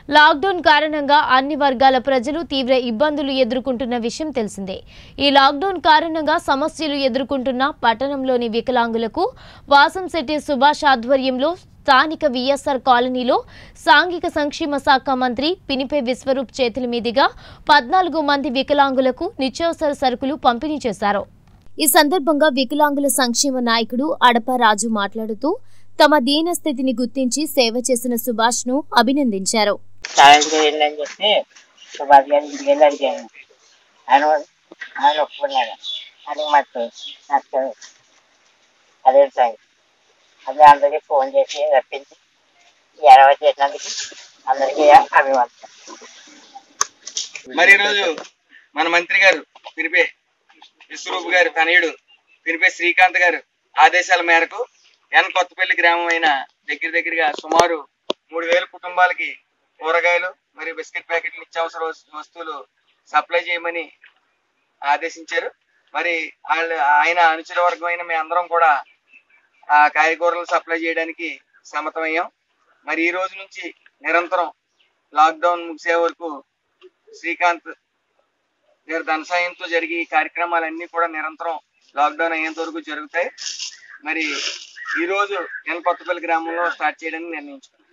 lockdown కారణంగా అన్ని వర్గాల ప్రజలు తీవ్ర ఇబ్బందులు ఎదుర్కొంటున్న విషయం తెలిసిందే ఈ లాక్డౌన్ కారణంగా సమస్యలు ఎదుర్కొంటున్న పట్టణంలోని వికలాంగులకు వాసంశెట్టి సుభాష్ ఆధ్వర్యంలో స్థానిక విఎస్ఆర్ కాలనీలో సాంఘిక సంక్షేమ శాఖ మంత్రి పినిపే విశ్వరూప్ చేతుల మీదుగా పద్నాలుగు మంది వికలాంగులకు నిత్యావసర సరుకులు పంపిణీ చేశారు ఈ సందర్భంగా వికలాంగుల సంక్షేమ నాయకుడు అడప రాజు మాట్లాడుతూ తమ దీనస్థితిని గుర్తించి సేవ చేసిన సుభాష్ ను అభినందించారు సాయంత్రం వెళ్ళని చెప్తే సుభాష్ గారి ఇంటికి వెళ్ళి అడిగాను ఆయన ఆయన ఒప్పుకున్నాడు అది మత్తు నచ్చదు అదే సాయి అదే అందరికీ ఫోన్ చేసి రప్పించి ఎరవ చేసినందుకు అందరికీ అభివందనం మరి ఈరోజు మన మంత్రి గారు పినిపే విశ్వరూప్ గారు తనయుడు పినిపే శ్రీకాంత్ గారు ఆదేశాల మేరకు ఎన్ కొత్తపల్లి గ్రామం అయిన దగ్గర దగ్గరగా సుమారు మూడు వేల కుటుంబాలకి కూరగాయలు మరియు బిస్కెట్ ప్యాకెట్లు నిత్యావసర వస్తు- వస్తువులు సప్లై చేయమని ఆదేశించారు మరి వాళ్ళ ఆయన అనుచర వర్గం అయిన మేము అందరం కూడా ఆ కాయగూరలు సప్లై చేయడానికి సమ్మతమయ్యాం మరి ఈ రోజు నుంచి నిరంతరం లాక్డౌన్ ముగిసే వరకు శ్రీకాంత్ గారి ధన సాయంతో జరిగే ఈ కార్యక్రమాలన్నీ కూడా నిరంతరం లాక్డౌన్ అయ్యేంత వరకు జరుగుతాయి మరి ఈ రోజు ఎన్ కొత్తపల్లి గ్రామంలో స్టార్ట్ చేయడానికి నిర్ణయించుకున్నాం